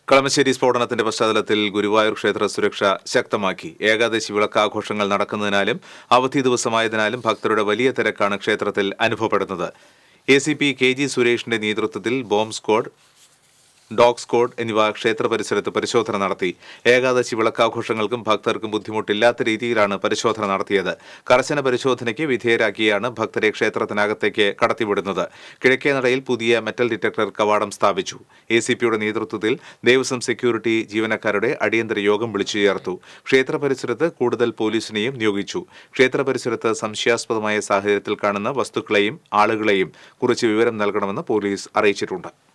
കളമശ്ശേരി സ്ഫോടനത്തിന്റെ പശ്ചാത്തലത്തിൽ ഗുരുവായൂർ ക്ഷേത്ര സുരക്ഷ ശക്തമാക്കി ഏകാദശി വിളക്കാഘോഷങ്ങൾ നടക്കുന്നതിനാലും അവധി ദിവസമായതിനാലും ഭക്തരുടെ വലിയ തിരക്കാണ് ക്ഷേത്രത്തിൽ അനുഭവപ്പെടുന്നത് A C P K G സുരേഷിന്റെ നേതൃത്വത്തിൽ ബോംബ് സ്ക്വാഡ് ഡോഗ് സ്ക്വാഡ് എന്നിവ ക്ഷേത്ര പരിസരത്ത് പരിശോധന നടത്തി ഏകാദശി വിളക്കാഘോഷങ്ങൾക്കും ഭക്തർക്കും ബുദ്ധിമുട്ടില്ലാത്ത രീതിയിലാണ് പരിശോധന നടത്തിയത് കർശന പരിശോധനയ്ക്ക് വിധേയരാക്കിയാണ് ഭക്തരെ ക്ഷേത്രത്തിനകത്തേക്ക് കടത്തിവിടുന്നത് കിഴക്കേ നടയിൽ പുതിയ മെറ്റൽ ഡിറ്റക്ടർ കവാടം സ്ഥാപിച്ചു എ സി പിയുടെ നേതൃത്വത്തിൽ ദേവസ്വം സെക്യൂരിറ്റി ജീവനക്കാരുടെ അടിയന്തര യോഗം വിളിച്ചു ചേർത്തു ക്ഷേത്ര പരിസരത്ത് കൂടുതൽ പോലീസിനെയും നിയോഗിച്ചു ക്ഷേത്ര പരിസരത്ത് സംശയാസ്പദമായ സാഹചര്യത്തിൽ കാണുന്ന വസ്തുക്കളെയും ആളുകളെയും കുറിച്ച് വിവരം നൽകണമെന്ന് പോലീസ് അറിയിച്ചിട്ടുണ്ട്